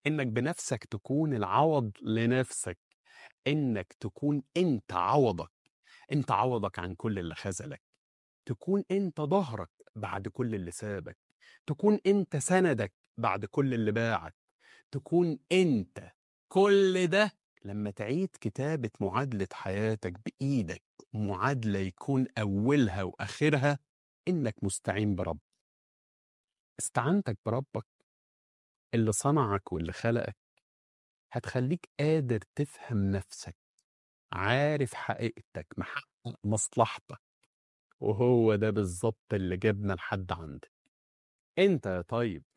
إنك بنفسك تكون العوض لنفسك، إنك تكون أنت عوضك، أنت عوضك عن كل اللي خذلك، تكون أنت ضهرك بعد كل اللي سابك، تكون أنت سندك بعد كل اللي باعك، تكون أنت كل ده لما تعيد كتابة معادلة حياتك بإيدك، معادلة يكون أولها وآخرها إنك مستعين برب. استعانتك بربك اللي صنعك واللي خلقك هتخليك قادر تفهم نفسك عارف حقيقتك محقق مصلحتك وهو ده بالظبط اللي جابنا لحد عندك انت يا طيب